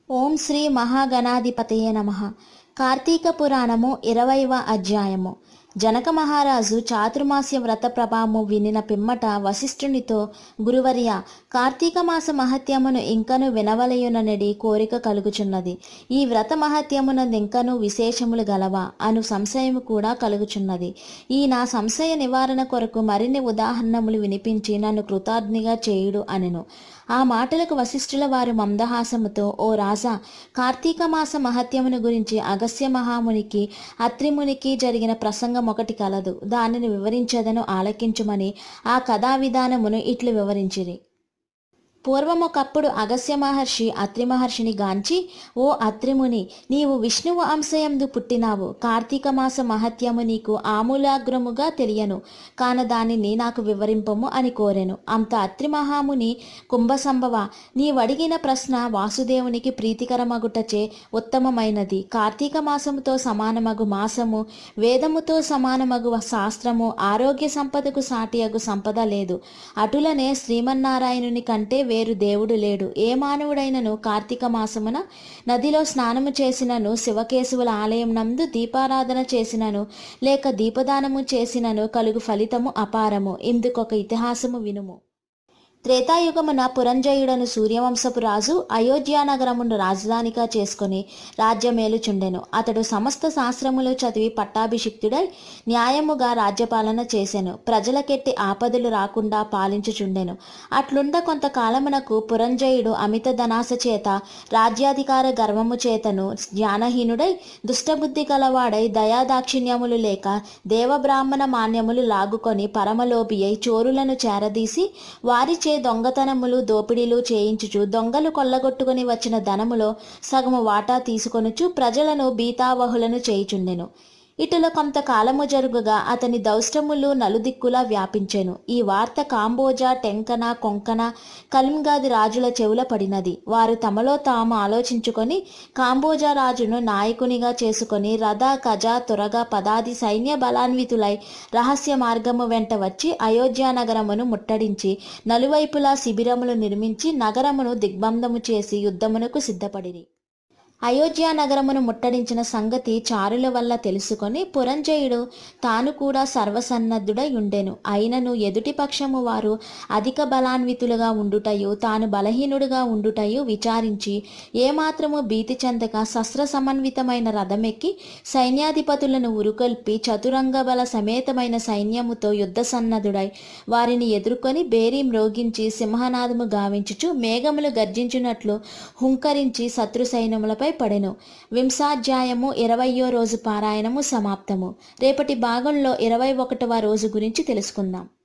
ఓం శ్రీ మహాగణాధిపతయే నమ కార్తీక పురాణము ఇరవైవ అధ్యాయము జనక మహారాజు చాతుర్మాస్య వ్రత ప్రభావము వినిన పిమ్మట వశిష్ఠునితో గురువర్య కార్తీక మాస మహత్యమును ఇంకను వినవలయుననడి కోరిక కలుగుచున్నది ఈ వ్రత మహత్యమున ఇంకను విశేషములు గలవా అను సంశయము కూడా కలుగుచున్నది ఈ నా సంశయ నివారణ కొరకు మరిన్ని ఉదాహరణములు వినిపించి నన్ను కృతాజ్ఞిగా చేయుడు అనెను ఆ మాటలకు వశిష్ఠుల వారు మందహాసముతో ఓ రాజా కార్తీక మాస మహత్యమును గురించి అగస్య మహామునికి అత్రిమునికి జరిగిన ప్రసంగం ఒకటి కలదు దానిని వివరించదను ఆలకించుమని ఆ కథా విధానమును ఇట్లు వివరించిరి పూర్వమొకప్పుడు అగస్య మహర్షి అత్రి మహర్షిని గాంచి ఓ అత్రిముని నీవు విష్ణువు అంశయందు పుట్టినావు కార్తీక మాస మహత్యము నీకు ఆమూలాగ్రముగా తెలియను కాన దానిని నాకు వివరింపము అని కోరెను అంత అత్రి మహాముని కుంభసంభవ నీవడిగిన ప్రశ్న వాసుదేవునికి ప్రీతికరమగుటచే ఉత్తమమైనది కార్తీక మాసముతో సమానమగు మాసము వేదముతో సమానమగు శాస్త్రము ఆరోగ్య సంపదకు సాటియగు సంపద లేదు అటులనే శ్రీమన్నారాయణుని కంటే వేరు దేవుడు లేడు ఏ మానవుడైనను కార్తీక మాసమున నదిలో స్నానము చేసినను శివకేశవుల ఆలయం నందు దీపారాధన చేసినను లేక దీపదానము చేసినను కలుగు ఫలితము అపారము ఇందుకొక ఇతిహాసము వినుము త్రేతాయుగమున పురంజయుడను సూర్యవంశపు రాజు అయోధ్యానగరమును రాజధానిగా చేసుకుని రాజ్యమేలుచుండెను అతడు సమస్త శాస్త్రములు చదివి పట్టాభిషిక్తుడై న్యాయముగా రాజ్యపాలన చేసెను ప్రజలకెట్టి ఆపదలు రాకుండా పాలించుచుండెను అట్లుండ కొంతకాలమునకు పురంజయుడు అమిత ధనాస చేత రాజ్యాధికార గర్వము చేతను జ్ఞానహీనుడై దుష్టబుద్ధి గలవాడై దయాదాక్షిణ్యములు లేక దేవబ్రాహ్మణ మాన్యములు లాగుకొని పరమలోభి అయి చోరులను చేరదీసి వారిచే దొంగతనములు దోపిడీలు చేయించుచు దొంగలు కొల్లగొట్టుకుని వచ్చిన ధనములో సగము వాటా తీసుకొనుచు ప్రజలను బీతావహులను చేయుచుండెను ఇటులో కొంతకాలము జరుగుగా అతని దౌష్టములు నలుదిక్కులా వ్యాపించెను ఈ వార్త కాంబోజా టెంకన కొంకణ కలింగాది రాజుల చెవుల పడినది వారు తమలో తాము ఆలోచించుకొని కాంబోజా రాజును నాయకునిగా చేసుకొని రథ కజ తురగ పదాది సైన్య బలాన్వితులై రహస్య మార్గము వెంట వచ్చి అయోధ్య నగరమును ముట్టడించి నలువైపులా శిబిరములు నిర్మించి నగరమును దిగ్బంధము చేసి యుద్ధమునకు సిద్ధపడిరి అయోధ్య నగరమును ముట్టడించిన సంగతి చారుల వల్ల తెలుసుకొని పురంజయుడు తాను కూడా సర్వసన్నద్ధుడై ఉండెను అయినను ఎదుటి పక్షము వారు అధిక బలాన్వితులుగా ఉండుటయు తాను బలహీనుడుగా ఉండుటయు విచారించి ఏమాత్రము భీతి చెందక శస్త్ర సమన్వితమైన రథమెక్కి సైన్యాధిపతులను ఉరుకొల్పి చతురంగ బల సమేతమైన సైన్యముతో యుద్ధ సన్నద్ధుడై వారిని ఎదుర్కొని బేరీ మ్రోగించి సింహనాదము గావించుచు మేఘములు గర్జించినట్లు హుంకరించి శత్రు సైన్యములపై పడెను వింశాధ్యాయము ఇరవయో రోజు పారాయణము సమాప్తము రేపటి భాగంలో ఇరవై ఒకటవ రోజు గురించి తెలుసుకుందాం